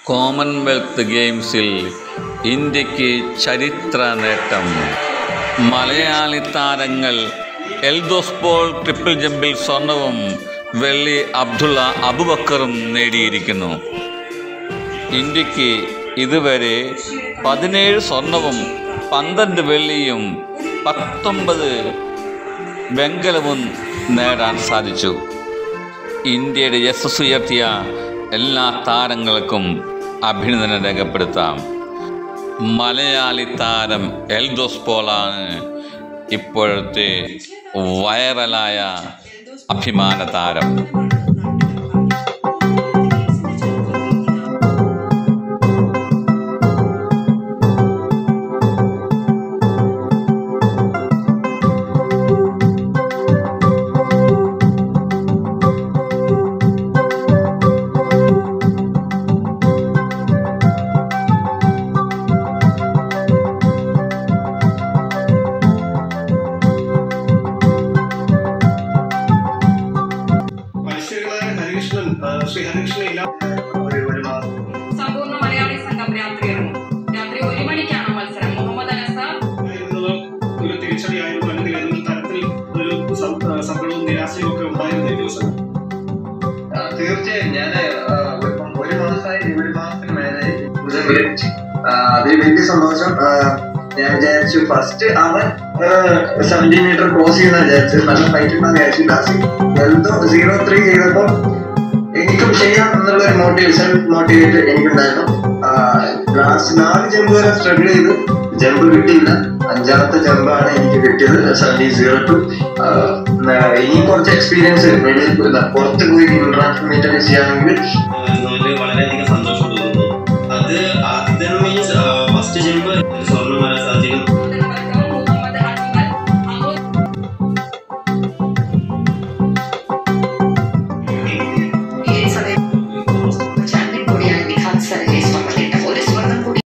Commonwealth ഗെയിംസിൽ ഇന്ത്യക്ക് ചരിത്ര നേട്ടം മലയാളി താരങ്ങൾ എൽദോസ് പോൾ ട്രിപ്പിൾ ജമ്പിൽ സ്വർണവും വെള്ളി അബ്ദുള്ള അബുബക്കറും നേടിയിരിക്കുന്നു ഇന്ത്യക്ക് ഇതുവരെ പതിനേഴ് സ്വർണവും പന്ത്രണ്ട് വെള്ളിയും പത്തൊമ്പത് വെങ്കലവും നേടാൻ സാധിച്ചു ഇന്ത്യയുടെ യശസ് ഉയർത്തിയ എല്ലാ താരങ്ങൾക്കും അഭിനന്ദനം രേഖപ്പെടുത്താം മലയാളി താരം എൽദോസ് പോളാണ് ഇപ്പോഴത്തെ വൈറലായ അഭിമാന താരം മനുഷ്യകളായ ഹരികൃഷ്ണൻ ആ, ശ്രീ ഹരികൃഷ്ണൻ ഇല്ല ഒരു ഒരു മാസം സമ്പൂർണ്ണ മലയാളി സംഘം രാത്രി ഇറങ്ങും രാത്രി ഒരു മണിക്കാണ് മത്സരം മുഹമ്മദ് അനസാർ ആയിരുന്നത് ഒരു തിരിച്ചടിയായിരുന്നു അല്ലെങ്കിൽ ഏതെങ്കിലും തരത്തിൽ ഒരു സം- ആ, സങ്കടവും നിരാശയും ഒക്കെ ഉണ്ടായിരുന്നു ഈ ദിവസം ആ, തീർച്ചയായും ഞാൻ ഇപ്പം ഒരു മാസമായി ഒരു മാസത്തിന് മേലെ മുതൽ അതിൽ വലിയ സന്തോഷം ആ, ഞാൻ വിചാരിച്ചു ഫസ്റ്റ് അവൻ സെവന്റി മീറ്റർ ക്രോസ് ചെയ്യുന്ന വിചാരിച്ചു നല്ല ഫൈറ്റ് ഉണ്ടെന്ന് വിചാരിച്ചു ലാസ്റ്റ് എന്തോ സീറോ ത്രീ ചെയ്തപ്പോൾ എനിക്കും ചെയ്യാം എന്നുള്ള ഒരു മോട്ടിവേഷൻ മോട്ടിവേറ്റ് എനിക്കുണ്ടായിരുന്നു ലാസ്റ്റ് നാല് ജമ്പ് വരെ സ്ട്രഗിൾ ചെയ്ത് ജമ്പ് കിട്ടിയില്ല അഞ്ചാമത്തെ ജമ്പാണ് എനിക്ക് കിട്ടിയത് സെവന്റി സീറോ ടു ഇനി കുറച്ച് എക്സ്പീരിയൻസ് വെളിയിൽ പോയി പുറത്ത് പോയി ഇന്റർനാഷണൽ മീറ്റ് ഒക്കെ ചെയ്യുകയാണെങ്കിൽ എന്നതിൽ വളരെയധികം സന്തോഷം തോന്നുന്നു അത് ആദ്യം മീൻസ് ഫസ്റ്റ് ജമ്പ് സ്വർണ്ണം വരാൻ